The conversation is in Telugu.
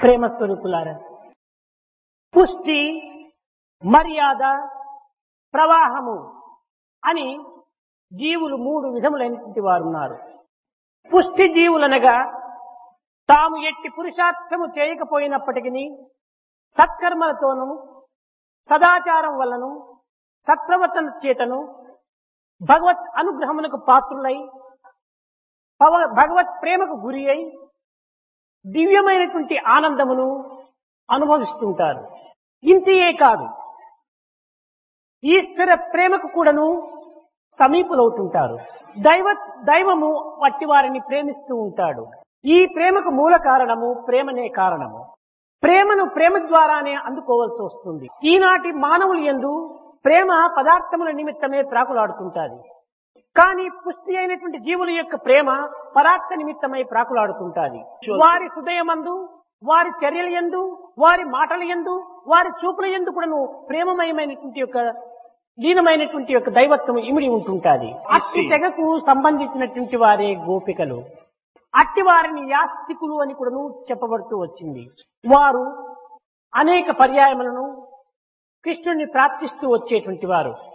ప్రేమ స్వరూపులారా పుష్టి మర్యాద ప్రవాహము అని జీవులు మూడు విధములైనటువంటి వారు ఉన్నారు పుష్టి జీవులనగా తాము ఎట్టి పురుషార్థము చేయకపోయినప్పటికీ సత్కర్మలతోనూ సదాచారం వల్లను సత్ప్రవర్తన చేతను భగవత్ అనుగ్రహమునకు పాత్రులై పవ- భగవత్ ప్రేమకు గురి అయి దివ్యమైనటువంటి ఆనందమును అనుభవిస్తుంటారు ఇంతియే కాదు ఈశ్వర ప్రేమకు కూడాను సమీపులవుతుంటారు దైవ దైవము వట్టి వారిని ప్రేమిస్తూ ఉంటాడు ఈ ప్రేమకు మూల కారణము ప్రేమనే కారణము ప్రేమను ప్రేమ ద్వారానే అందుకోవాల్సి వస్తుంది ఈనాటి మానవులు ఎందు ప్రేమ పదార్థముల నిమిత్తమే ప్రాకులాడుతుంటాది కానీ పుష్టి అయినటువంటి జీవుల యొక్క ప్రేమ పరార్థ నిమిత్తమై ప్రాకులాడుతుంటాది వారి హృదయమందు వారి చర్యల యందు వారి మాటల యందు వారి చూపుల యందు కూడాను ప్రేమమయమైనటువంటి యొక్క లీనమైనటువంటి యొక్క దైవత్వం ఇమిడి ఉంటుంటాది అట్టి తెగకు సంబంధించినటువంటి వారే గోపికలు అట్టి వారిని యాస్తికులు అని కూడాను చెప్పబడుతూ వచ్చింది వారు అనేక పర్యాయములను కృష్ణుని ప్రార్థిస్తూ వచ్చేటువంటి వారు